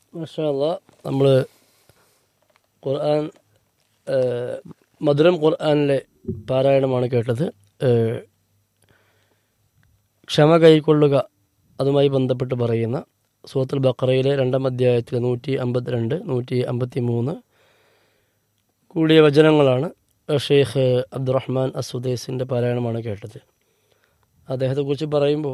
മാഷാല്ല നമ്മൾ ഖുർആൻ ഏഹ്, മധുരം ഖുർആനിലെ പാരായണമാണ് കേട്ടത് ഏഹ്, ക്ഷമ കൈക്കൊള്ളുക അതുമായി ബന്ധപ്പെട്ട് പറയുന്ന സൂത്തുൽ ബക്കറയിലെ രണ്ടാം അധ്യായത്തിൽ നൂറ്റി അമ്പത്തിരണ്ട് നൂറ്റി അമ്പത്തി മൂന്ന് കൂടിയ വചനങ്ങളാണ് ഷെയ്ഖ് അബ്ദുറഹ്മാൻ അസുദൈസിൻ്റെ പാരായണമാണ് കേട്ടത് അദ്ദേഹത്തെക്കുറിച്ച് പറയുമ്പോൾ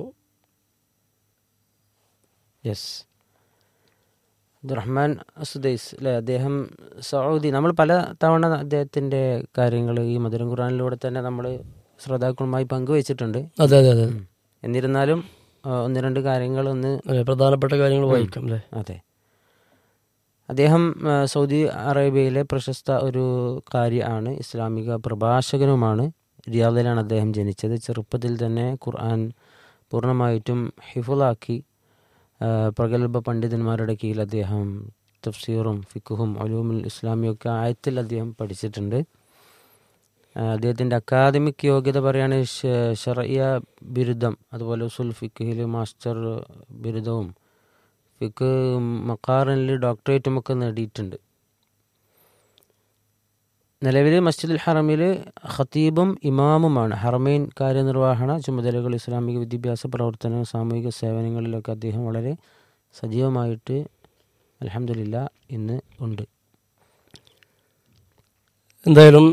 യെസ് അബ്ദുറഹ്മാൻ അസുദൈസ് അല്ലേ അദ്ദേഹം സൗദി നമ്മൾ പല തവണ അദ്ദേഹത്തിൻ്റെ കാര്യങ്ങൾ ഈ മധുരം ഖുറാനിലൂടെ തന്നെ നമ്മൾ ശ്രോതാക്കളുമായി പങ്കുവച്ചിട്ടുണ്ട് അതെ അതെ അതെ ഉം. എന്നിരുന്നാലും ആ, ഒന്ന് രണ്ട് കാര്യങ്ങൾ ഒന്ന് അതെ പ്രധാനപ്പെട്ട കാര്യങ്ങൾ വായിക്കാം അല്ലേ അതെ അദ്ദേഹം ആ, സൗദി അറേബ്യയിലെ പ്രശസ്ത ഒരു കാര്യമാണ് ഇസ്ലാമിക പ്രഭാഷകനുമാണ് റിയാദിലാണ് അദ്ദേഹം ജനിച്ചത് ചെറുപ്പത്തിൽ തന്നെ ഖുർആൻ പൂർണ്ണമായിട്ടും ഹിഫുലാക്കി ആ, പ്രഗത്ഭ പണ്ഡിതന്മാരുടെ കീഴിൽ അദ്ദേഹം തഫ്സീറും ഫിക്കുഹും അലൂമുൽ ഇസ്ലാമിയൊക്കെ ആയത്തിൽ അദ്ദേഹം പഠിച്ചിട്ടുണ്ട് ആ, അദ്ദേഹത്തിൻ്റെ അക്കാദമിക് യോഗ്യത പറയുകയാണെങ്കിൽ ഷറിയ ബിരുദം അതുപോലെ ഉസുൽ ഫിഖിൽ മാസ്റ്റർ ബിരുദവും ഫിക്ക് മക്കാറിനിൽ ഡോക്ടറേറ്റും ഒക്കെ നേടിയിട്ടുണ്ട് നിലവിൽ മസ്ജിദുൽ ഹറമിൽ ഖത്തീബും ഇമാമുമാണ് ഹറമൈൻ കാര്യനിർവഹണ ചുമതലകൾ ഇസ്ലാമിക വിദ്യാഭ്യാസ പ്രവർത്തനം സാമൂഹിക സേവനങ്ങളിലൊക്കെ അദ്ദേഹം വളരെ സജീവമായിട്ട് അലഹമില്ല ഇന്ന് ഉണ്ട് എന്തായാലും